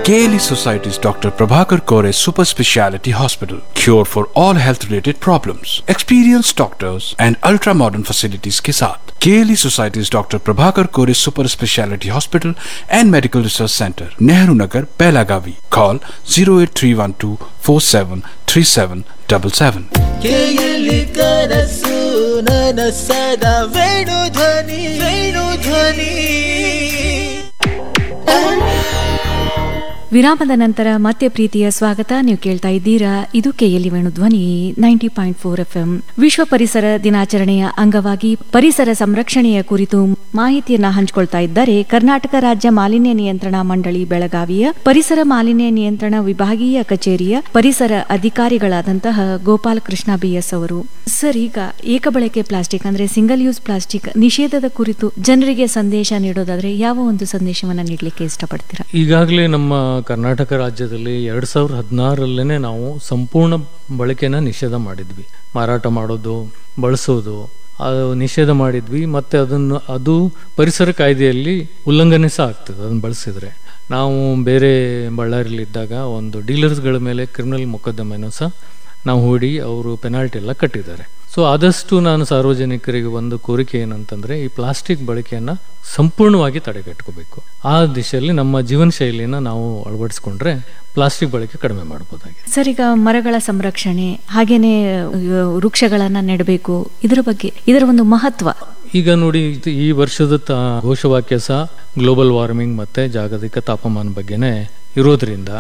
KLE Society's Dr. Prabhakar Kore Super Speciality Hospital. Cure for all health related problems. Experienced doctors and ultra modern facilities के साथ KLE Society's Dr. Prabhakar Kore Super Speciality Hospital and Medical Research Center, Nehru Nagar, Belagavi. Call 08312 473777. ಕೇಯಲಿ ಕನಸು ನನಸದ ವೇಣು ಧ್ವನಿ ವೇಣು ಧ್ವನಿ ವಿರಾಮದ ನಂತರ ಮತ್ತೆ ಪ್ರೀತಿಯ ಸ್ವಾಗತ ನೀವು ಕೇಳ್ತಾ ಇದ್ದೀರಾ ಇದು KLE Venu Dhwani ninety point four F M ವಿಶ್ವ ಪರಿಸರ ದಿನಾಚರಣೆಯ ಅಂಗವಾಗಿ ಪರಿಸರ ಸಂರಕ್ಷಣೆಯ ಕುರಿತು ಮಾಹಿತಿಯನ್ನ ಹಂಚಿಕೊಳ್ತಾ ಇದ್ದಾರೆ ಕರ್ನಾಟಕ ರಾಜ್ಯ ಮಾಲಿನ್ಯ ನಿಯಂತ್ರಣ ಮಂಡಳಿ ಬೆಳಗಾವಿಯ ಪರಿಸರ ಮಾಲಿನ್ಯ ನಿಯಂತ್ರಣ ವಿಭಾಗೀಯ ಕಚೇರಿಯ ಪರಿಸರ ಅಧಿಕಾರಿಗಳಾದಂತಹ ಗೋಪಾಲ್ ಕೃಷ್ಣ ಬಿಎಸ್ ಅವರು ಸರ್ ಈಗ ಏಕಬಳಕೆ ಪ್ಲಾಸ್ಟಿಕ್ ಅಂದ್ರೆ ಸಿಂಗಲ್ ಯೂಸ್ ಪ್ಲಾಸ್ಟಿಕ್ ನಿಷೇಧದ ಕುರಿತು ಜನರಿಗೆ ಸಂದೇಶ ನೀಡೋದಾದ್ರೆ ಯಾವ ಒಂದು ಸಂದೇಶವನ್ನ ನೀಡಲಿಕ್ಕೆ ಇಷ್ಟಪಡ್ತೀರಾ ಈಗಾಗಲೇ ನಮ್ಮ ಕರ್ನಾಟಕ ರಾಜ್ಯದಲ್ಲಿ ಎರಡು ಸಾವಿರದ ಹದಿನಾರರಲ್ಲೇ ನಾವು ಸಂಪೂರ್ಣ ಬಳಕೆನ ನಿಷೇಧ ಮಾಡಿದ್ವಿ ಮಾರಾಟ ಮಾಡೋದು ಬಳಸೋದು ಅದು ನಿಷೇಧ ಮಾಡಿದ್ವಿ ಮತ್ತೆ ಅದನ್ನು ಅದು ಪರಿಸರ ಕಾಯ್ದೆಯಲ್ಲಿ ಉಲ್ಲಂಘನೆ ಸಹ ಆಗ್ತದೆ ಅದನ್ನು ಬಳಸಿದ್ರೆ ನಾವು ಬೇರೆ ಬಳ್ಳಾರಿಲಿದ್ದಾಗ ಒಂದು ಡೀಲರ್ಸ್ಗಳ ಮೇಲೆ ಕ್ರಿಮಿನಲ್ ಮೊಕದ್ದಮೆನೂ ಸಹ ನಾವು ಹೂಡಿ ಅವರು ಪೆನಾಲ್ಟಿ ಎಲ್ಲ ಕಟ್ಟಿದ್ದಾರೆ ಸೊ ಆದಷ್ಟು ನಾನು ಸಾರ್ವಜನಿಕರಿಗೆ ಒಂದು ಕೋರಿಕೆ ಏನಂತಂದ್ರೆ ಈ ಪ್ಲಾಸ್ಟಿಕ್ ಬಳಕೆಯನ್ನ ಸಂಪೂರ್ಣವಾಗಿ ತಡೆಗಟ್ಟಬೇಕು ಆ ದಿಶೆಯಲ್ಲಿ ನಮ್ಮ ಜೀವನ ಶೈಲಿನ ನಾವು ಅಳವಡಿಸ್ಕೊಂಡ್ರೆ ಪ್ಲಾಸ್ಟಿಕ್ ಬಳಕೆ ಕಡಿಮೆ ಮಾಡ್ಬೋದಾಗಿದೆ ಸರ್ ಈಗ ಮರಗಳ ಸಂರಕ್ಷಣೆ ಹಾಗೇನೆ ಅಹ್, ವೃಕ್ಷಗಳನ್ನ ನೆಡಬೇಕು ಇದರ ಬಗ್ಗೆ ಇದರ ಒಂದು ಮಹತ್ವ ಈಗ ನೋಡಿ ಇದು ಈ ವರ್ಷದ ತ- ಘೋಷವಾಕ್ಯ ಸಹ ಗ್ಲೋಬಲ್ ವಾರ್ಮಿಂಗ್ ಮತ್ತೆ ಜಾಗತಿಕ ತಾಪಮಾನ ಬಗ್ಗೆನೇ ಇರೋದ್ರಿಂದ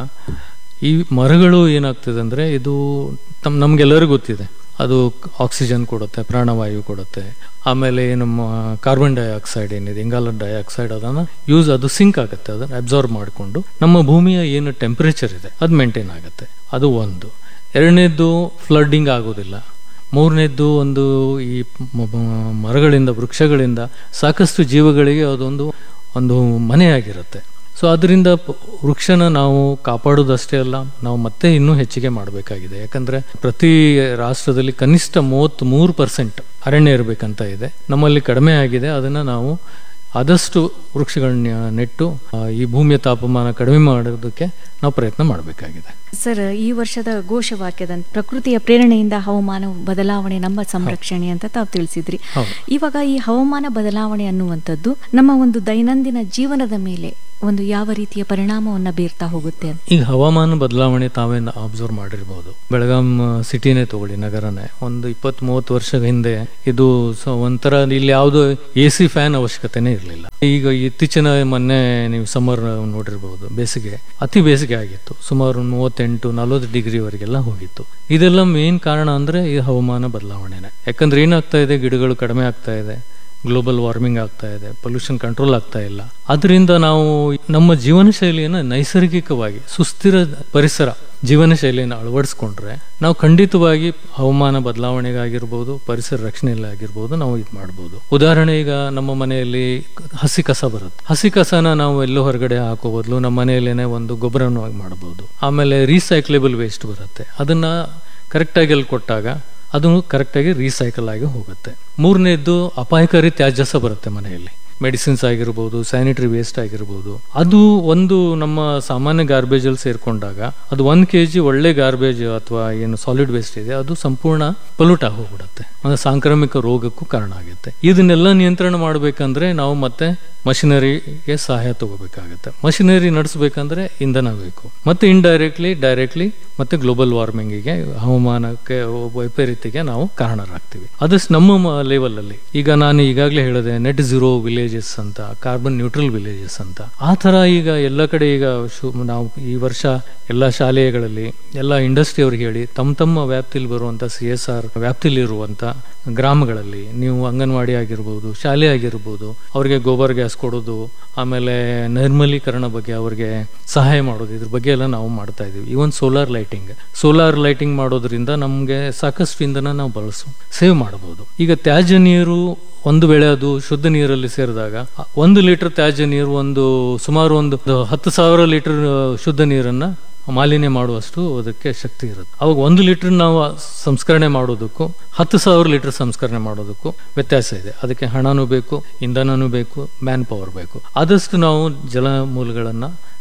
ಈ ಮರಗಳು ಏನಾಗ್ತದೆ ಅಂದ್ರೆ ಇದು ತಮ್ ನಮ್ಗೆಲ್ಲರಿಗೂ ಗೊತ್ತಿದೆ ಅದು ಆಕ್ಸಿಜನ್ ಕೊಡುತ್ತೆ ಪ್ರಾಣವಾಯು ಕೊಡುತ್ತೆ ಆಮೇಲೆ ನಮ್ಮ ಕಾರ್ಬನ್ ಡೈಆಕ್ಸೈಡ್ ಏನಿದೆ ಇಂಗಾಲ ಡೈಆಕ್ಸೈಡ್ ಅದನ್ನ ಯೂಸ್ ಅದು ಸಿಂಕ್ ಆಗುತ್ತೆ ಅದನ್ನ ಅಬ್ಸಾರ್ಬ್ ಮಾಡಿಕೊಂಡು ನಮ್ಮ ಭೂಮಿಯ ಏನು ಟೆಂಪರೇಚರ್ ಇದೆ ಅದು ಮೇಂಟೈನ್ ಆಗುತ್ತೆ ಅದು ಒಂದು ಎರಡನೇದ್ದು ಫ್ಲಡ್ಡಿಂಗ್ ಆಗೋದಿಲ್ಲ ಮೂರನೇದ್ದು ಒಂದು ಈ ಮ- ಮ- ಮರಗಳಿಂದ ವೃಕ್ಷಗಳಿಂದ ಸಾಕಷ್ಟು ಜೀವಗಳಿಗೆ ಅದೊಂದು ಒಂದು ಮನೆಯಾಗಿರುತ್ತೆ ಸೊ ಅದರಿಂದ ಪ- ವೃಕ್ಷನ ನಾವು ಕಾಪಾಡೋದಷ್ಟೇ ಅಲ್ಲ ನಾವು ಮತ್ತೆ ಇನ್ನೂ ಹೆಚ್ಚಿಗೆ ಮಾಡಬೇಕಾಗಿದೆ ಯಾಕಂದ್ರೆ ಪ್ರತಿ ರಾಷ್ಟ್ರದಲ್ಲಿ ಕನಿಷ್ಠ ಮೂವತ್ತ್ ಮೂರು ಪರ್ಸೆಂಟ್ ಅರಣ್ಯ ಇರಬೇಕಂತ ಇದೆ ನಮ್ಮಲ್ಲಿ ಕಡಿಮೆ ಆಗಿದೆ ಅದನ್ನ ನಾವು ಆದಷ್ಟು ವೃಕ್ಷಗಳನ್ನ ನೆಟ್ಟು ಆ, ಈ ಭೂಮಿಯ ತಾಪಮಾನ ಕಡಿಮೆ ಮಾಡೋದಕ್ಕೆ ನಾವು ಪ್ರಯತ್ನ ಮಾಡಬೇಕಾಗಿದೆ ಸರ್ ಈ ವರ್ಷದ ಘೋಷವಾಕ್ಯದ ಪ್ರಕೃತಿಯ ಪ್ರೇರಣೆಯಿಂದ ಹವಾಮಾನ ಬದಲಾವಣೆ ನಮ್ಮ ಸಂರಕ್ಷಣೆ ಅಂತ ತಾವು ತಿಳಿಸಿದ್ರಿ ಹೌದು. ಇವಾಗ ಈ ಹವಾಮಾನ ಬದಲಾವಣೆ ಅನ್ನುವಂಥದ್ದು ನಮ್ಮ ಒಂದು ದೈನಂದಿನ ಜೀವನದ ಮೇಲೆ ಒಂದು ಯಾವ ರೀತಿಯ ಪರಿಣಾಮವನ್ನ ಬೀರ್ತಾ ಹೋಗುತ್ತೆ ಅಂತ ಈಗ ಹವಾಮಾನ ಬದಲಾವಣೆ ತಾವೇನು ಅಬ್ಸರ್ವ್ ಮಾಡಿರ್ಬೋದು ಬೆಳಗಾಂ ಸಿಟಿನೇ ತಗೊಳ್ಳಿ ನಗರನೇ ಒಂದು ಇಪ್ಪತ್ತ್ ಮೂವತ್ತು ವರ್ಷದ ಹಿಂದೆ ಇದು ಸ- ಒಂಥರ ಇಲ್ಲಿ ಯಾವುದು ಎ ಸಿ ಫ್ಯಾನ್ ಅವಶ್ಯಕತೆನೇ ಇರಲಿಲ್ಲ ಈಗ ಇತ್ತೀಚಿನ ಮೊನ್ನೆ ನೀವು ಸಮ್ಮರ್ ನೋಡಿರ್ಬೋದು ಬೇಸಿಗೆ ಅತಿ ಬೇಸಿಗೆ ಆಗಿತ್ತು ಸುಮಾರು ಮೂವತ್ತೆಂಟು ನಲವತ್ತು ಡಿಗ್ರಿವರೆಗೆಲ್ಲ ಹೋಗಿತ್ತು ಇದೆಲ್ಲ ಮೇನ್ ಕಾರಣ ಅಂದ್ರೆ ಈ ಹವಾಮಾನ ಬದಲಾವಣೆನೆ ಯಾಕಂದ್ರೆ ಏನಾಗ್ತಾ ಇದೆ ಗಿಡಗಳು ಕಡಿಮೆ ಆಗ್ತಾ ಇದೆ ಗ್ಲೋಬಲ್ ವಾರ್ಮಿಂಗ್ ಆಗ್ತಾ ಇದೆ ಪೊಲ್ಯೂಷನ್ ಕಂಟ್ರೋಲ್ ಆಗ್ತಾ ಇಲ್ಲ ಅದರಿಂದ ನಾವು ನಮ್ಮ ಜೀವನ ಶೈಲಿಯನ್ನು ನೈಸರ್ಗಿಕವಾಗಿ ಸುಸ್ಥಿರ ಪರಿಸರ ಜೀವನ ಶೈಲಿಯನ್ನು ಅಳವಡಿಸ್ಕೊಂಡ್ರೆ ನಾವು ಖಂಡಿತವಾಗಿ ಹವಾಮಾನ ಬದಲಾವಣೆಗಾಗಿರ್ಬೋದು ಪರಿಸರ ರಕ್ಷಣೆಯಲ್ಲಿ ಆಗಿರ್ಬೋದು ನಾವು ಇದು ಮಾಡ್ಬೋದು ಉದಾಹರಣೆ ಈಗ ನಮ್ಮ ಮನೆಯಲ್ಲಿ ಹಸಿ ಕಸ ಬರುತ್ತೆ ಹಸಿ ಕಸನ ನಾವು ಎಲ್ಲೋ ಹೊರಗಡೆ ಹಾಕೋ ಬದಲು ನಮ್ಮ ಮನೆಯಲ್ಲೇನೆ ಒಂದು ಗೊಬ್ಬರವಾಗಿ ಮಾಡಬಹುದು ಆಮೇಲೆ ರೀಸೈಕ್ಲೇಬಲ್ ವೇಸ್ಟ್ ಬರುತ್ತೆ ಅದನ್ನ ಕರೆಕ್ಟಾಗಿ ಅಲ್ಲಿ ಕೊಟ್ಟಾಗ ಅದು ಕರೆಕ್ಟಾಗಿ ರೀಸೈಕಲ್ ಆಗಿ ಹೋಗುತ್ತೆ ಮೂರನೇದ್ದು ಅಪಾಯಕಾರಿ ತ್ಯಾಜ್ಯ ಸಹ ಬರುತ್ತೆ ಮನೆಯಲ್ಲಿ ಮೆಡಿಸಿನ್ಸ್ ಆಗಿರ್ಬೋದು ಸ್ಯಾನಿಟರಿ ವೇಸ್ಟ್ ಆಗಿರ್ಬೋದು ಅದು ಒಂದು ನಮ್ಮ ಸಾಮಾನ್ಯ ಗಾರ್ಬೇಜ್ ಅಲ್ಲಿ ಸೇರ್ಕೊಂಡಾಗ ಅದು ಒಂದ್ ಕೆ ಜಿ ಒಳ್ಳೆ ಗಾರ್ಬೇಜ್ ಅಥವಾ ಏನು ಸಾಲಿಡ್ ವೇಸ್ಟ್ ಇದೆ ಅದು ಸಂಪೂರ್ಣ ಪೊಲ್ಯೂಟ್ ಆಗಿ ಹೋಗ್ಬಿಡುತ್ತೆ ಅಂದ್ರೆ ಸಾಂಕ್ರಾಮಿಕ ರೋಗಕ್ಕೂ ಕಾರಣ ಆಗುತ್ತೆ ಇದನ್ನೆಲ್ಲ ನಿಯಂತ್ರಣ ಮಾಡಬೇಕಂದ್ರೆ ನಾವು ಮತ್ತೆ ಮಷಿನರಿಗೆ ಸಹಾಯ ತಗೋಬೇಕಾಗತ್ತೆ ಮಷಿನರಿ ನಡೆಸಬೇಕಂದ್ರೆ ಇಂಧನ ಬೇಕು ಮತ್ತೆ ಇಂಡೈರೆಕ್ಟ್ಲಿ ಡೈರೆಕ್ಟ್ಲಿ ಮತ್ತೆ ಗ್ಲೋಬಲ್ ವಾರ್ಮಿಂಗಿಗೆ ಹವಾಮಾನಕ್ಕೆ ವೈಪರೀತ್ಯಗೆ ನಾವು ಕಾರಣರಾಗ್ತೀವಿ ಅದಷ್ಟು ನಮ್ಮ ಲೆವೆಲ್ ಅಲ್ಲಿ ಈಗ ನಾನು ಈಗಾಗಲೇ ಹೇಳಿದೆ ನೆಟ್ ಝೀರೋ ವಿಲೇಜಸ್ ಅಂತ ಕಾರ್ಬನ್ ನ್ಯೂಟ್ರಲ್ ವಿಲೇಜಸ್ ಅಂತ ಆ ತರ ಈಗ ಎಲ್ಲ ಕಡೆ ಈಗ ಶು- ನಾವು ಈ ವರ್ಷ ಎಲ್ಲ ಶಾಲೆಗಳಲ್ಲಿ ಎಲ್ಲ ಇಂಡಸ್ಟ್ರಿ ಅವ್ರಿಗೆ ಹೇಳಿ ತಮ್ಮ ತಮ್ಮ ವ್ಯಾಪ್ತಿಲಿ ಬರುವಂತ ಸಿ ಎಸ್ ಆರ್ ವ್ಯಾಪ್ತಿಲಿ ಇರುವಂತ ಗ್ರಾಮಗಳಲ್ಲಿ ನೀವು ಅಂಗನವಾಡಿ ಆಗಿರ್ಬೋದು ಶಾಲೆ ಆಗಿರ್ಬೋದು ಅವ್ರಿಗೆ ಗೋಬರ್ ಗ್ಯಾಸ್ ಕೊಡೋದು ಆಮೇಲೆ ನೈರ್ಮಲೀಕರಣ ಬಗ್ಗೆ ಅವ್ರಿಗೆ ಸಹಾಯ ಮಾಡೋದು ಇದ್ರ ಬಗ್ಗೆ ಎಲ್ಲ ನಾವು ಮಾಡ್ತಾ ಇದೀವಿ even solar lighting solar lighting ಮಾಡೋದ್ರಿಂದ ನಮಗೆ ಸಾಕಷ್ಟು ಇಂಧನ ನಾವು ಬಳಸು ಸೇವ್ ಮಾಡಬಹುದು ಈಗ ತ್ಯಾಜ್ಯ ನೀರು ಒಂದು ವೇಳೆ ಅದು ಶುದ್ಧ ನೀರಲ್ಲಿ ಸೇರಿದಾಗ ಒಂದು ಲೀಟರ್ ತ್ಯಾಜ್ಯ ನೀರು ಒಂದು ಸುಮಾರು ಒಂದು ಹತ್ತು ಸಾವಿರ ಲೀಟರ್ ಶುದ್ಧ ನೀರನ್ನ ಮಾಲಿನ್ಯ ಮಾಡುವಷ್ಟು ಅದಕ್ಕೆ ಶಕ್ತಿ ಇರುತ್ತೆ ಅವಾಗ ಒಂದು ಲೀಟರ್ ನಾವು ಸಂಸ್ಕರಣೆ ಮಾಡೋದಕ್ಕೂ ಹತ್ತು ಸಾವಿರ ಲೀಟರ್ ಸಂಸ್ಕರಣೆ ಮಾಡೋದಕ್ಕೂ ವ್ಯತ್ಯಾಸ ಇದೆ ಅದಕ್ಕೆ ಹಣನೂ ಬೇಕು ಇಂಧನನೂ ಬೇಕು ಮ್ಯಾನ್ ಪವರ್ ಬೇಕು ಆದಷ್ಟು ನಾವು ಜಲ ಮೂಲಗಳನ್ನ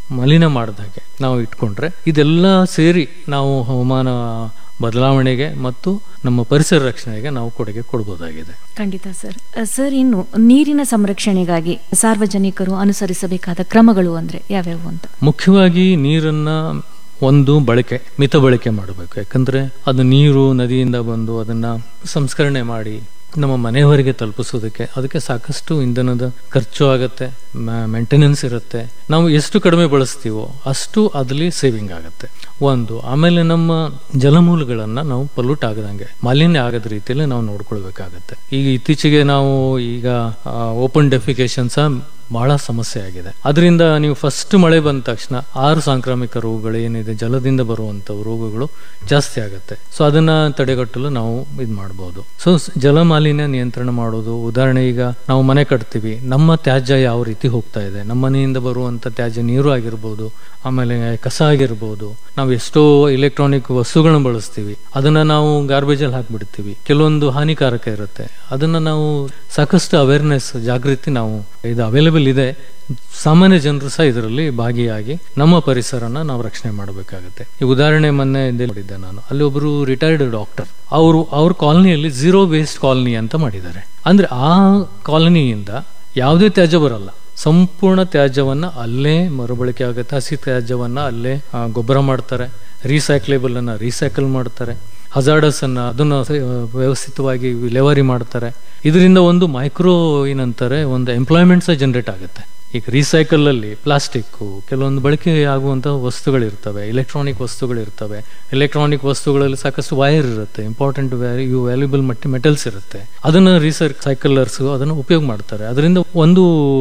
ಮಲಿನ ಮಾಡ್ದಾಗೆ ನಾವು ಇಟ್ಕೊಂಡ್ರೆ ಇದೆಲ್ಲ ಸೇರಿ ನಾವು ಹವಾಮಾನ ಬದಲಾವಣೆಗೆ ಮತ್ತು ನಮ್ಮ ಪರಿಸರ ರಕ್ಷಣೆಗೆ ನಾವು ಕೊಡುಗೆ ಕೊಡ್ಬೋದಾಗಿದೆ ಖಂಡಿತ ಸರ್ ಅ, ಸರ್ ಇನ್ನು ನೀರಿನ ಸಂರಕ್ಷಣೆಗಾಗಿ ಸಾರ್ವಜನಿಕರು ಅನುಸರಿಸಬೇಕಾದ ಕ್ರಮಗಳು ಅಂದ್ರೆ ಯಾವ್ಯಾವು ಅಂತ ಮುಖ್ಯವಾಗಿ ನೀರನ್ನ ಒಂದು ಬಳಕೆ ಮಿತ ಬಳಕೆ ಮಾಡಬೇಕು ಯಾಕಂದ್ರೆ ಅದು ನೀರು ನದಿಯಿಂದ ಬಂದು ಅದನ್ನ ಸಂಸ್ಕರಣೆ ಮಾಡಿ ನಮ್ಮ ಮನೆಯವರೆಗೆ ತಲುಪಿಸೋದಕ್ಕೆ ಅದಕ್ಕೆ ಸಾಕಷ್ಟು ಇಂಧನದ ಖರ್ಚು ಆಗುತ್ತೆ ಮೇಂಟೆನೆನ್ಸ್ ಇರುತ್ತೆ ನಾವು ಎಷ್ಟು ಕಡಿಮೆ ಬಳಸ್ತೀವೋ ಅಷ್ಟು ಅದರಲ್ಲಿ ಸೇವಿಂಗ್ ಆಗುತ್ತೆ ಒಂದು ಆಮೇಲೆ ನಮ್ಮ ಜಲಮೂಲಗಳನ್ನ ನಾವು ಪಲ್ಯೂಟ್ ಆಗದಂಗೆ ಮಾಲಿನ್ಯ ಆಗದ ರೀತಿಯಲ್ಲಿ ನಾವು ನೋಡ್ಕೊಳ್ಬೇಕಾಗತ್ತೆ ಈಗ ಇತ್ತೀಚೆಗೆ ನಾವು ಈಗ ಓಪನ್ ಡೆಫಿಕೇಶನ್ ಸಹ ಬಹಳ ಸಮಸ್ಯೆ ಆಗಿದೆ ಅದರಿಂದ ನೀವು ಫಸ್ಟ್ ಮಳೆ ಬಂದ ತಕ್ಷಣ ಆರು ಸಾಂಕ್ರಾಮಿಕ ರೋಗಗಳು ಏನಿದೆ ಜಲದಿಂದ ಬರುವಂತ ರೋಗಗಳು ಜಾಸ್ತಿ ಆಗುತ್ತೆ ಸೊ ಅದನ್ನ ತಡೆಗಟ್ಟಲು ನಾವು ಇದು ಮಾಡಬಹುದು ಸೊ ಜಲ ಮಾಲಿನ್ಯ ನಿಯಂತ್ರಣ ಮಾಡೋದು ಉದಾಹರಣೆ ಈಗ ನಾವು ಮನೆ ಕಟ್ತೀವಿ ನಮ್ಮ ತ್ಯಾಜ್ಯ ಯಾವ ರೀತಿ ಹೋಗ್ತಾ ಇದೆ ನಮ್ಮ ಮನೆಯಿಂದ ಬರುವಂತ ತ್ಯಾಜ್ಯ ನೀರು ಆಗಿರ್ಬೋದು ಆಮೇಲೆ ಕಸ ಆಗಿರ್ಬೋದು ನಾವು ಎಷ್ಟೋ ಇಲೆಕ್ಟ್ರಾನಿಕ್ ವಸ್ತುಗಳನ್ನ ಬಳಸ್ತೀವಿ ಅದನ್ನ ನಾವು ಗಾರ್ಬೇಜ್ ಅಲ್ಲಿ ಹಾಕ್ಬಿಡ್ತೀವಿ ಕೆಲವೊಂದು ಹಾನಿಕಾರಕ ಇರುತ್ತೆ ಅದನ್ನ ನಾವು ಸಾಕಷ್ಟು ಅವೇರ್ನೆಸ್ ಜಾಗೃತಿ ನಾವು ಇದು ಅವೈಲೇಬಲ್ ಇದೆ ಸಾಮಾನ್ಯ ಜನರು ಸಹ ಇದರಲ್ಲಿ ಭಾಗಿಯಾಗಿ ನಮ್ಮ ಪರಿಸರನ ನಾವು ರಕ್ಷಣೆ ಮಾಡಬೇಕಾಗುತ್ತೆ ಈ ಉದಾಹರಣೆ ಮೊನ್ನೆ ಇಲ್ಲಿ ನೋಡಿದ್ದೆ ನಾನು ಅಲ್ಲಿ ಒಬ್ಬರು ರಿಟೈರ್ಡ್ ಡಾಕ್ಟರ್ ಅವರು ಅವ್ರ ಕಾಲನಿಯಲ್ಲಿ ಝೀರೋ ವೇಸ್ಟ್ ಕಾಲನಿ ಅಂತ ಮಾಡಿದ್ದಾರೆ ಅಂದ್ರೆ ಆ ಕಾಲನಿಯಿಂದ ಯಾವುದೇ ತ್ಯಾಜ್ಯ ಬರಲ್ಲ ಸಂಪೂರ್ಣ ತ್ಯಾಜ್ಯವನ್ನ ಅಲ್ಲೇ ಮರುಬಳಕೆ ಆಗುತ್ತೆ ಹಸಿ ತ್ಯಾಜ್ಯವನ್ನ ಅಲ್ಲೇ ಆ, ಗೊಬ್ಬರ ಮಾಡ್ತಾರೆ ರೀಸೈಕ್ಲೇಬಲ್ ಅನ್ನ ರೀಸೈಕಲ್ ಮಾಡ್ತಾರೆ ಹಜಾರ್ಡಸ್ ಅನ್ನ ಅದನ್ನ ಸ- ವ್ಯವಸ್ಥಿತವಾಗಿ ವಿಲೇವಾರಿ ಮಾಡ್ತಾರೆ ಇದರಿಂದ ಒಂದು ಮೈಕ್ರೋ ಏನಂತಾರೆ ಒಂದು ಎಂಪ್ಲಾಯ್ಮೆಂಟ್ ಸಹ ಜನರೇಟ್ ಆಗುತ್ತೆ ಈಗ ರೀಸೈಕಲ್ ಅಲ್ಲಿ ಪ್ಲಾಸ್ಟಿಕ್ ಕೆಲವೊಂದು ಬಳಕೆ ಆಗುವಂತಹ ವಸ್ತುಗಳಿರ್ತವೆ ಇಲೆಕ್ಟ್ರಾನಿಕ್ ವಸ್ತುಗಳಿರ್ತವೆ ಎಲೆಕ್ಟ್ರಾನಿಕ್ ವಸ್ತುಗಳಲ್ಲಿ ಸಾಕಷ್ಟು ವೈರ್ ಇರುತ್ತೆ ಇಂಪಾರ್ಟೆಂಟ್ ಇವು ವ್ಯಾಲ್ಯೂಬಲ್ ಮಟ್ಟಿ ಮೆಟಲ್ಸ್ ಇರುತ್ತೆ ಅದನ್ನ ರೀಸೈಕಲರ್ಸ್ ಅದನ್ನು ಉಪಯೋಗ ಮಾಡ್ತಾರೆ ಅದರಿಂದ ಒಂದು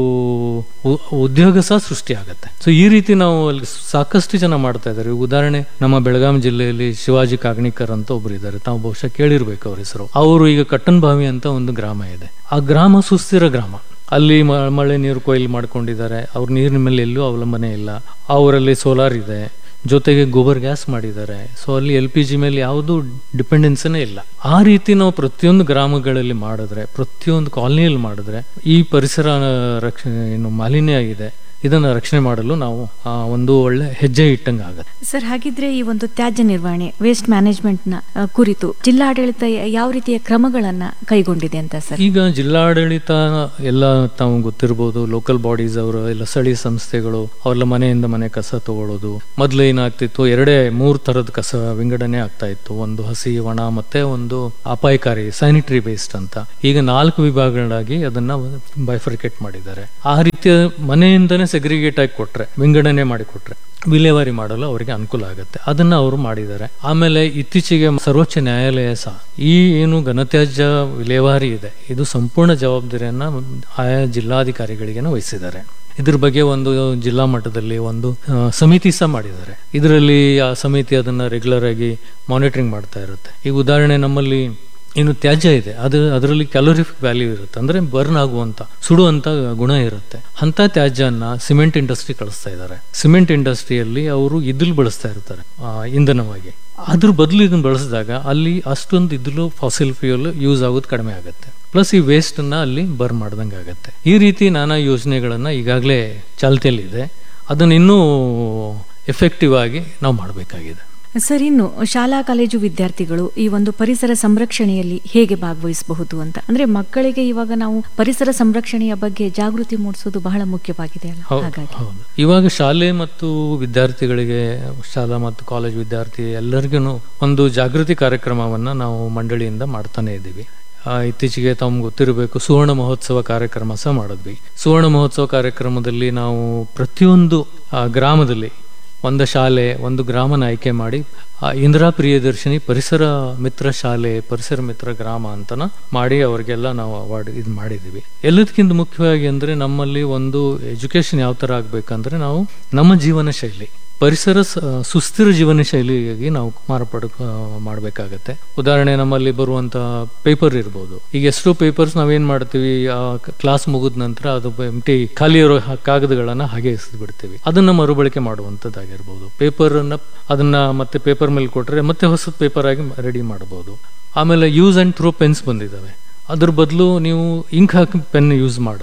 ಉ- ಉದ್ಯೋಗ ಸಹ ಸೃಷ್ಟಿ ಆಗುತ್ತೆ ಸೊ ಈ ರೀತಿ ನಾವು ಅಲ್ಲಿ ಸಾಕಷ್ಟು ಜನ ಮಾಡ್ತಾ ಇದ್ದಾರೆ ಉದಾಹರಣೆ ನಮ್ಮ ಬೆಳಗಾಂ ಜಿಲ್ಲೆಯಲ್ಲಿ ಶಿವಾಜಿ ಕಾಗಣಿಕರ್ ಅಂತ ಒಬ್ರು ಇದ್ದಾರೆ ತಾವು ಬಹುಶಃ ಕೇಳಿರ್ಬೇಕು ಅವ್ರ ಹೆಸರು ಅವರು ಈಗ ಕಟ್ಟನ್ ಬಾವಿ ಅಂತ ಒಂದು ಗ್ರಾಮ ಇದೆ ಆ ಗ್ರಾಮ ಸುಸ್ಥಿರ ಗ್ರಾಮ ಅಲ್ಲಿ ಮ- ಮಳೆ ನೀರು ಕೊಯ್ಲು ಮಾಡ್ಕೊಂಡಿದ್ದಾರೆ ಅವ್ರ ನೀರಿನ ಮೇಲೆ ಎಲ್ಲೂ ಅವಲಂಬನೆ ಇಲ್ಲ ಅವರಲ್ಲಿ ಸೋಲಾರ್ ಇದೆ ಜೊತೆಗೆ ಗೋಬರ್ ಗ್ಯಾಸ್ ಮಾಡಿದ್ದಾರೆ ಸೊ ಅಲ್ಲಿ ಎಲ್ ಪಿ ಜಿ ಮೇಲೆ ಯಾವುದು ಡಿಪೆಂಡೆನ್ಸನೇ ಇಲ್ಲ ಆ ರೀತಿ ನಾವು ಪ್ರತಿಯೊಂದು ಗ್ರಾಮಗಳಲ್ಲಿ ಮಾಡಿದ್ರೆ ಪ್ರತಿಯೊಂದು ಕಾಲನಿಯಲ್ಲಿ ಮಾಡಿದ್ರೆ ಈ ಪರಿಸರ ರಕ್ಷಣೆ ಏನು ಮಾಲಿನ್ಯ ಆಗಿದೆ ಇದನ್ನ ರಕ್ಷಣೆ ಮಾಡಲು ನಾವು ಆ, ಒಂದು ಒಳ್ಳೆ ಹೆಜ್ಜೆ ಇಟ್ಟಂಗೆ ಆಗುತ್ತೆ ಸರ್ ಹಾಗಿದ್ರೆ ಈ ಒಂದು ತ್ಯಾಜ್ಯ ನಿರ್ವಹಣೆ ವೇಸ್ಟ್ ಮ್ಯಾನೇಜ್ಮೆಂಟ್ ನ ಅ, ಕುರಿತು ಜಿಲ್ಲಾಡಳಿತ ಯಾವ ರೀತಿಯ ಕ್ರಮಗಳನ್ನ ಕೈಗೊಂಡಿದೆ ಅಂತ ಸರ್ ಈಗ ಜಿಲ್ಲಾಡಳಿತ ಎಲ್ಲ ತಾವು ಗೊತ್ತಿರ್ಬೋದು ಲೋಕಲ್ ಬಾಡೀಸ್ ಅವರು ಎಲ್ಲ ಸ್ಥಳೀಯ ಸಂಸ್ಥೆಗಳು ಅವರೆಲ್ಲ ಮನೆಯಿಂದ ಮನೆ ಕಸ ತಗೊಳ್ಳೋದು ಮೊದಲು ಏನಾಗ್ತಿತ್ತು ಎರಡೇ ಮೂರ್ ತರದ ಕಸ ವಿಂಗಡಣೆ ಆಗ್ತಾ ಇತ್ತು ಒಂದು ಹಸಿ ಒಣ ಮತ್ತೆ ಒಂದು ಅಪಾಯಕಾರಿ ಸ್ಯಾನಿಟರಿ ವೇಸ್ಟ್ ಅಂತ ಈಗ ನಾಲ್ಕು ವಿಭಾಗಗಳಾಗಿ ಅದನ್ನ ಬೈಫರ್ಕೇಟ್ ಮಾಡಿದ್ದಾರೆ ಆ ರೀತಿಯ ಮನೆಯಿಂದನೇ ಸೆಗ್ರಿಗೇಟ್ ಆಗಿ ಕೊಟ್ರೆ ವಿಂಗಡಣೆ ಮಾಡಿ ಕೊಟ್ರೆ ವಿಲೇವಾರಿ ಮಾಡಲು ಅವರಿಗೆ ಅನುಕೂಲ ಆಗುತ್ತೆ ಅದನ್ನ ಅವರು ಮಾಡಿದ್ದಾರೆ ಆಮೇಲೆ ಇತ್ತೀಚೆಗೆ ಸರ್ವೋಚ್ಚ ನ್ಯಾಯಾಲಯ ಸಹ ಈ ಏನು ಘನತ್ಯಾಜ್ಯ ವಿಲೇವಾರಿ ಇದೆ ಇದು ಸಂಪೂರ್ಣ ಜವಾಬ್ದಾರಿಯನ್ನ ಆಯಾ ಜಿಲ್ಲಾಧಿಕಾರಿಗಳಿಗೆ ವಹಿಸಿದ್ದಾರೆ ಇದ್ರ ಬಗ್ಗೆ ಒಂದು ಜಿಲ್ಲಾ ಮಟ್ಟದಲ್ಲಿ ಒಂದು ಆ, ಸಮಿತಿ ಸಹ ಮಾಡಿದ್ದಾರೆ ಇದರಲ್ಲಿ ಆ ಸಮಿತಿ ಅದನ್ನ ರೆಗ್ಯುಲರ್ ಆಗಿ ಮಾನಿಟರಿಂಗ್ ಮಾಡ್ತಾ ಇರುತ್ತೆ ಈಗ ಉದಾಹರಣೆ ನಮ್ಮಲ್ಲಿ ಏನು ತ್ಯಾಜ್ಯ ಇದೆ ಅದು ಅದರಲ್ಲಿ ಕ್ಯಾಲೋರಿಫಿಕ್ ವ್ಯಾಲ್ಯೂ ಇರುತ್ತೆ ಅಂದ್ರೆ ಬರ್ನ್ ಆಗುವಂತ ಸುಡುವಂತ ಗುಣ ಇರುತ್ತೆ ಅಂತ ತ್ಯಾಜ್ಯನ ಸಿಮೆಂಟ್ ಇಂಡಸ್ಟ್ರಿ ಕಳಿಸ್ತಾ ಇದ್ದಾರೆ ಸಿಮೆಂಟ್ ಇಂಡಸ್ಟ್ರಿಯಲ್ಲಿ ಅವರು ಇದ್ದಿಲು ಬಳಸ್ತಾ ಇರ್ತಾರೆ ಆ, ಇಂಧನವಾಗಿ ಅದ್ರ ಬದಲು ಇದನ್ನ ಬಳಸಿದಾಗ ಅಲ್ಲಿ ಅಷ್ಟೊಂದು ಇದ್ದಿಲು ಫಾಸಿಲ್ ಫ್ಯೂಯಲ್ ಯೂಸ್ ಆಗೋದು ಕಡಿಮೆ ಆಗುತ್ತೆ ಪ್ಲಸ್ ಈ ವೇಸ್ಟ್ ಅನ್ನ ಅಲ್ಲಿ ಬರ್ನ್ ಮಾಡ್ದಂಗೆ ಆಗುತ್ತೆ ಈ ರೀತಿ ನಾನಾ ಯೋಜನೆಗಳನ್ನ ಈಗಾಗಲೇ ಚಾಲ್ತಿಯಲ್ಲಿದೆ ಅದನ್ನ ಇನ್ನೂ ಎಫೆಕ್ಟಿವ್ ಆಗಿ ನಾವು ಮಾಡಬೇಕಾಗಿದೆ ಸರ್ ಇನ್ನು ಶಾಲಾ ಕಾಲೇಜು ವಿದ್ಯಾರ್ಥಿಗಳು ಈ ಒಂದು ಪರಿಸರ ಸಂರಕ್ಷಣೆಯಲ್ಲಿ ಹೇಗೆ ಭಾಗವಹಿಸಬಹುದು ಅಂತ ಅಂದ್ರೆ ಮಕ್ಕಳಿಗೆ ಇವಾಗ ನಾವು ಪರಿಸರ ಸಂರಕ್ಷಣೆಯ ಬಗ್ಗೆ ಜಾಗೃತಿ ಮೂಡಿಸೋದು ಬಹಳ ಮುಖ್ಯವಾಗಿದೆ ಅಲ್ಲ ಹೌದು ಹಾಗಾಗಿ ಹೌದು ಇವಾಗ ಶಾಲೆ ಮತ್ತು ವಿದ್ಯಾರ್ಥಿಗಳಿಗೆ ಶಾಲಾ ಮತ್ತು ಕಾಲೇಜ್ ವಿದ್ಯಾರ್ಥಿ ಎಲ್ಲರಿಗೂ ಒಂದು ಜಾಗೃತಿ ಕಾರ್ಯಕ್ರಮವನ್ನ ನಾವು ಮಂಡಳಿಯಿಂದ ಮಾಡ್ತಾನೆ ಇದ್ದೀವಿ ಆ, ಇತ್ತೀಚೆಗೆ ತಮ್ಗೆ ಗೊತ್ತಿರಬೇಕು ಸುವರ್ಣ ಮಹೋತ್ಸವ ಕಾರ್ಯಕ್ರಮ ಸಹ ಮಾಡಿದ್ವಿ ಸುವರ್ಣ ಮಹೋತ್ಸವ ಕಾರ್ಯಕ್ರಮದಲ್ಲಿ ನಾವು ಪ್ರತಿಯೊಂದು ಆ, ಗ್ರಾಮದಲ್ಲಿ ಒಂದು ಶಾಲೆ ಒಂದು ಗ್ರಾಮನ ಆಯ್ಕೆ ಮಾಡಿ ಆ, ಇಂದಿರಾ ಪ್ರಿಯದರ್ಶಿನಿ ಪರಿಸರ ಮಿತ್ರ ಶಾಲೆ ಪರಿಸರ ಮಿತ್ರ ಗ್ರಾಮ ಅಂತನ ಮಾಡಿ ಅವರಿಗೆಲ್ಲ ನಾವು ಅವಾರ್ಡ್ ಇದು ಮಾಡಿದೀವಿ ಎಲ್ಲದಕ್ಕಿಂತ ಮುಖ್ಯವಾಗಿ ಅಂದ್ರೆ ನಮ್ಮಲ್ಲಿ ಒಂದು ಎಜುಕೇಶನ್ ಯಾವ ತರ ಆಗ್ಬೇಕಂದ್ರೆ ನಾವು ನಮ್ಮ ಜೀವನ ಶೈಲಿ ಪರಿಸರ ಸ- ಸುಸ್ಥಿರ ಜೀವನ ಶೈಲಿಯಾಗಿ ನಾವು ಮಾರ್ಪಾಡು ಮಾಡಬೇಕಾಗತ್ತೆ ಉದಾಹರಣೆ ನಮ್ಮಲ್ಲಿ ಬರುವಂತ ಪೇಪರ್ ಇರ್ಬೋದು ಈಗ ಎಷ್ಟೋ ಪೇಪರ್ಸ್ ನಾವೇನ್ ಮಾಡ್ತೀವಿ ಆ ಕ್ಲಾಸ್ ಮುಗಿದ ನಂತರ ಅದು ಎಂಟಿ ಖಾಲಿ ಇರೋ ಹ- ಕಾಗದಗಳನ್ನ ಹಾಗೆ ಎಸೆದು ಬಿಡ್ತೀವಿ ಅದನ್ನ ಮರುಬಳಕೆ ಮಾಡುವಂತದ್ದಾಗಿರ್ಬೋದು ಪೇಪರ್ ಅನ್ನ ಅದನ್ನ ಮತ್ತೆ ಪೇಪರ್ ಮೇಲೆ ಕೊಟ್ರೆ ಮತ್ತೆ ಹೊಸ ಪೇಪರ್ ಆಗಿ ರೆಡಿ ಮಾಡಬಹುದು ಆಮೇಲೆ ಯೂಸ್ ಅಂಡ್ ಥ್ರೋ ಪೆನ್ಸ್ ಬಂದಿದ್ದಾವೆ ಅದ್ರ ಬದಲು ನೀವು ಇಂಕ್ ಹಾಕಿ ಪೆನ್ ಯೂಸ್ ಮಾಡಿದ್ರೆ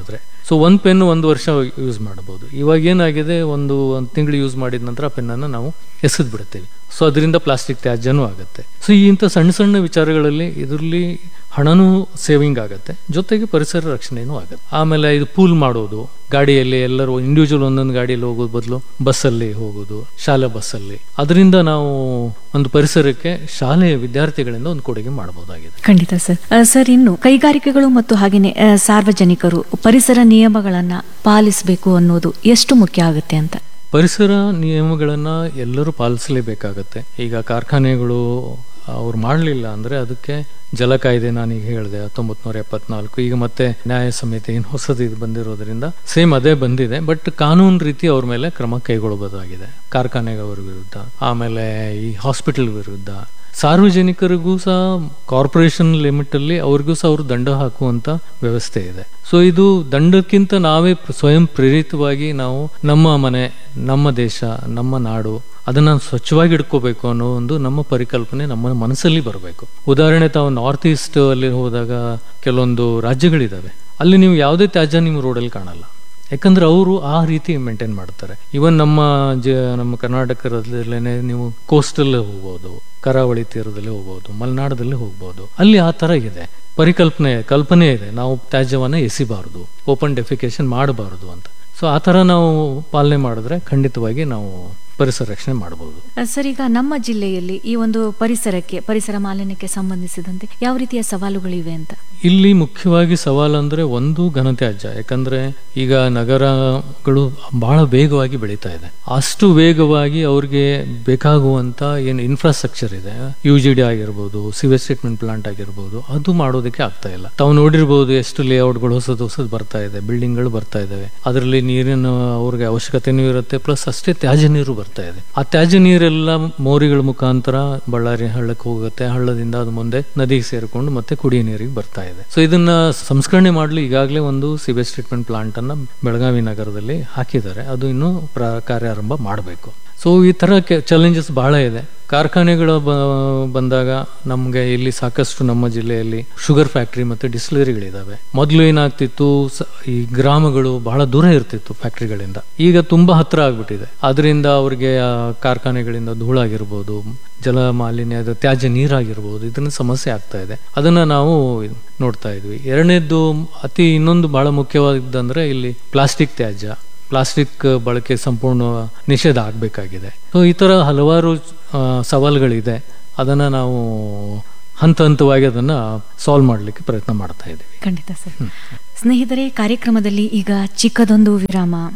ಸೊ ಒಂದು ಪೆನ್ ಒಂದು ವರ್ಷ ಯೂಸ್ ಮಾಡಬಹುದು ಇವಾಗ ಏನಾಗಿದೆ ಒಂದು ಒಂದು ತಿಂಗಳು ಯೂಸ್ ಮಾಡಿದ ನಂತರ ಆ ಪೆನ್ನನ್ನು ನಾವು ಎಸೆದು ಬಿಡ್ತೇವೆ ಸೊ ಅದರಿಂದ ಪ್ಲಾಸ್ಟಿಕ್ ತ್ಯಾಜ್ಯನೂ ಆಗುತ್ತೆ ಸೊ ಈ ಇಂಥ ಸಣ್ಣ ಸಣ್ಣ ವಿಚಾರಗಳಲ್ಲಿ ಇದರಲ್ಲಿ ಹಣನೂ ಸೇವಿಂಗ್ ಆಗುತ್ತೆ ಜೊತೆಗೆ ಪರಿಸರ ರಕ್ಷಣೆನೂ ಆಗುತ್ತೆ ಆಮೇಲೆ ಇದು ಪೂಲ್ ಮಾಡೋದು ಗಾಡಿಯಲ್ಲಿ ಎಲ್ಲರೂ ಇಂಡಿವಿಜುವಲ್ ಒಂದೊಂದು ಗಾಡಿಯಲ್ಲಿ ಹೋಗೋದು ಬದಲು ಬಸ್ಸಲ್ಲಿ ಹೋಗೋದು ಶಾಲೆ ಬಸ್ಸಲ್ಲಿ ಅದರಿಂದ ನಾವು ಒಂದು ಪರಿಸರಕ್ಕೆ ಶಾಲೆಯ ವಿದ್ಯಾರ್ಥಿಗಳಿಂದ ಒಂದು ಕೊಡುಗೆ ಮಾಡಬಹುದಾಗಿದೆ ಖಂಡಿತ ಸರ್ ಆ, ಸರ್ ಇನ್ನು ಕೈಗಾರಿಕೆಗಳು ಮತ್ತು ಹಾಗೆಯೇ ಆ, ಸಾರ್ವಜನಿಕರು ಪರಿಸರ ನಿಯಮಗಳನ್ನ ಪಾಲಿಸಬೇಕು ಅನ್ನೋದು ಎಷ್ಟು ಮುಖ್ಯ ಆಗುತ್ತೆ ಅಂತ ಪರಿಸರ ನಿಯಮಗಳನ್ನು ಎಲ್ಲರೂ ಪಾಲಿಸಲೇಬೇಕಾಗತ್ತೆ ಈಗ ಕಾರ್ಖಾನೆಗಳು ಅವ್ರು ಮಾಡಲಿಲ್ಲ ಅಂದರೆ ಅದಕ್ಕೆ ಜಲ ಕಾಯ್ದೆ ನಾನೀಗ ಹೇಳಿದೆ ಹತ್ತೊಂಬತ್ತು ನೂರ ಎಪ್ಪತ್ನಾಲ್ಕು ಈಗ ಮತ್ತೆ ನ್ಯಾಯ ಸಮಿತಿ ಏನು ಹೊಸದು ಇದು ಬಂದಿರೋದ್ರಿಂದ ಸೇಮ್ ಅದೇ ಬಂದಿದೆ ಬಟ್ ಕಾನೂನು ರೀತಿ ಅವ್ರ ಮೇಲೆ ಕ್ರಮ ಕೈಗೊಳ್ಳಬಹುದಾಗಿದೆ ಕಾರ್ಖಾನೆಗಳ ವಿರುದ್ಧ ಆಮೇಲೆ ಈ ಹಾಸ್ಪಿಟಲ್ ವಿರುದ್ಧ ಸಾರ್ವಜನಿಕರಿಗೂ ಸಹ ಕಾರ್ಪೊರೇಷನ್ ಲಿಮಿಟ್ ಅಲ್ಲಿ ಅವ್ರಿಗೂ ಸಹ ಅವರು ದಂಡ ಹಾಕುವಂತ ವ್ಯವಸ್ಥೆ ಇದೆ ಸೊ ಇದು ದಂಡಕ್ಕಿಂತ ನಾವೇ ಪ್ರ- ಸ್ವಯಂ ಪ್ರೇರಿತವಾಗಿ ನಾವು ನಮ್ಮ ಮನೆ ನಮ್ಮ ದೇಶ ನಮ್ಮ ನಾಡು ಅದನ್ನ ಸ್ವಚ್ಛವಾಗಿ ಇಟ್ಕೋಬೇಕು ಅನ್ನೋ ಒಂದು ನಮ್ಮ ಪರಿಕಲ್ಪನೆ ನಮ್ಮ ಮನಸ್ಸಲ್ಲಿ ಬರಬೇಕು ಉದಾಹರಣೆ ತಾವು ನಾರ್ತ್ ಈಸ್ಟ್ ಅಲ್ಲಿ ಹೋದಾಗ ಕೆಲವೊಂದು ರಾಜ್ಯಗಳಿದಾವೆ ಅಲ್ಲಿ ನೀವು ಯಾವುದೇ ತ್ಯಾಜ್ಯ ನಿಮ್ಮ ರೋಡಲ್ಲಿ ಕಾಣಲ್ಲ ಯಾಕಂದ್ರೆ ಅವರು ಆ ರೀತಿ ಮೇಂಟೈನ್ ಮಾಡ್ತಾರೆ ಇವನ್ ನಮ್ಮ ಜ ನಮ್ಮ ಕರ್ನಾಟಕದಲ್ಲೇ ನೀವು ಕೋಸ್ಟಲ್ ಹೋಗ್ಬೋದು ಕರಾವಳಿ ತೀರದಲ್ಲಿ ಹೋಗ್ಬೋದು ಮಲೆನಾಡದಲ್ಲಿ ಹೋಗ್ಬೋದು ಅಲ್ಲಿ ಆ ತರ ಇದೆ ಪರಿಕಲ್ಪನೆ ಕಲ್ಪನೆ ಇದೆ ನಾವು ತ್ಯಾಜ್ಯವನ್ನ ಎಸಿಬಾರದು ಓಪನ್ ಡೆಫಿಕೇಶನ್ ಮಾಡಬಾರದು ಅಂತ ಸೊ ಆ ತರ ನಾವು ಪಾಲನೆ ಮಾಡಿದ್ರೆ ಖಂಡಿತವಾಗಿ ನಾವು ಪರಿಸರ ರಕ್ಷಣೆ ಮಾಡಬಹುದು ಆ, ಸರ್ ಈಗ ನಮ್ಮ ಜಿಲ್ಲೆಯಲ್ಲಿ ಈ ಒಂದು ಪರಿಸರಕ್ಕೆ ಪರಿಸರ ಮಾಲಿನ್ಯಕ್ಕೆ ಸಂಬಂಧಿಸಿದಂತೆ ಯಾವ ರೀತಿಯ ಸವಾಲುಗಳಿವೆ ಅಂತ ಇಲ್ಲಿ ಮುಖ್ಯವಾಗಿ ಸವಾಲು ಅಂದ್ರೆ ಒಂದು ಘನತ್ಯಾಜ್ಯ ಯಾಕಂದ್ರೆ ಈಗ ನಗರಗಳು ಬಹಳ ವೇಗವಾಗಿ ಬೆಳೀತಾ ಇದೆ ಅಷ್ಟು ವೇಗವಾಗಿ ಅವ್ರಿಗೆ ಬೇಕಾಗುವಂತ ಏನು ಇನ್ಫ್ರಾಸ್ಟ್ರಕ್ಚರ್ ಇದೆ ಯು ಜಿ ಡಿ ಆಗಿರ್ಬೋದು ಸಿವೇಜ್ ಟ್ರೀಟ್ಮೆಂಟ್ ಪ್ಲಾಂಟ್ ಆಗಿರ್ಬೋದು ಅದು ಮಾಡೋದಕ್ಕೆ ಆಗ್ತಾ ಇಲ್ಲ ತಾವು ನೋಡಿರ್ಬೋದು ಎಷ್ಟು ಲೇಔಟ್ಗಳು ಹೊಸದು ಹೊಸದು ಬರ್ತಾ ಇದೆ ಬಿಲ್ಡಿಂಗ್ಗಳು ಬರ್ತಾ ಇದಾವೆ ಅದರಲ್ಲಿ ನೀರಿನ ಅವ್ರಿಗೆ ಅವಶ್ಯಕತೆನೂ ಇರುತ್ತೆ ಪ್ಲಸ್ ಅಷ್ಟೇ ತ್ಯಾಜ್ಯ ನೀರು ಬರ್ತಾ ಇದೆ ಆ ತ್ಯಾಜ್ಯ ನೀರೆಲ್ಲ ಮೋರಿಗಳ ಮುಖಾಂತರ ಬಳ್ಳಾರಿ ಹಳ್ಳಕ್ಕೆ ಹೋಗುತ್ತೆ ಹಳ್ಳದಿಂದ ಅದು ಮುಂದೆ ನದಿಗೆ ಸೇರಿಕೊಂಡು ಮತ್ತೆ ಕುಡಿಯೋ ನೀರಿಗೆ ಬರ್ತಾ ಇದೆ ಸೊ ಇದನ್ನ ಸಂಸ್ಕರಣೆ ಮಾಡಲು ಈಗಾಗಲೇ ಒಂದು ಸಿವೇಜ್ ಟ್ರೀಟ್ಮೆಂಟ್ ಪ್ಲಾಂಟ್ ಅನ್ನ ಬೆಳಗಾವಿ ನಗರದಲ್ಲಿ ಹಾಕಿದ್ದಾರೆ ಅದು ಇನ್ನೂ ಪ್ರ ಕಾರ್ಯಾರಂಭ ಮಾಡಬೇಕು ಸೊ ಈ ತರ ಚಾಲೆಂಜಸ್ ಬಹಳ ಇದೆ ಕಾರ್ಖಾನೆಗಳು ಬ- ಬಂದಾಗ ನಮಗೆ ಇಲ್ಲಿ ಸಾಕಷ್ಟು ನಮ್ಮ ಜಿಲ್ಲೆಯಲ್ಲಿ ಶುಗರ್ ಫ್ಯಾಕ್ಟ್ರಿ ಮತ್ತೆ ಡಿಸ್ಟಿಲರಿಗಳಿದಾವೆ ಮೊದಲು ಏನಾಗ್ತಿತ್ತು ಸ- ಈ ಗ್ರಾಮಗಳು ಬಹಳ ದೂರ ಇರ್ತಿತ್ತು ಫ್ಯಾಕ್ಟ್ರಿಗಳಿಂದ ಈಗ ತುಂಬಾ ಹತ್ರ ಆಗ್ಬಿಟ್ಟಿದೆ ಅದರಿಂದ ಅವ್ರಿಗೆ ಆ ಕಾರ್ಖಾನೆಗಳಿಂದ ಧೂಳಾಗಿರ್ಬೋದು ಜಲ ಮಾಲಿನ್ಯದ ತ್ಯಾಜ್ಯ ನೀರಾಗಿರ್ಬೋದು ಇದನ್ನ ಸಮಸ್ಯೆ ಆಗ್ತಾ ಇದೆ ಅದನ್ನ ನಾವು ನೋಡ್ತಾ ಇದ್ವಿ ಎರಡನೇದ್ದು ಅತಿ ಇನ್ನೊಂದು ಬಹಳ ಮುಖ್ಯವಾದಂದ್ರೆ ಇಲ್ಲಿ ಪ್ಲಾಸ್ಟಿಕ್ ತ್ಯಾಜ್ಯ ಪ್ಲಾಸ್ಟಿಕ್ ಬಳಕೆ ಸಂಪೂರ್ಣ ನಿಷೇಧ ಆಗಬೇಕಾಗಿದೆ ಸೊ ಈ ಥರ ಹಲವಾರು ಆ, ಸವಾಲುಗಳಿದೆ ಅದನ್ನು ನಾವು ಹಂತ ಹಂತವಾಗಿ ಅದನ್ನು ಸಾಲ್ವ್ ಮಾಡಲಿಕ್ಕೆ ಪ್ರಯತ್ನ ಮಾಡ್ತಾ ಇದ್ದೀವಿ ಖಂಡಿತ ಸರ್ ಸ್ನೇಹಿತರೆ ಕಾರ್ಯಕ್ರಮದಲ್ಲಿ ಈಗ ಚಿಕ್ಕದೊಂದು ವಿರಾಮ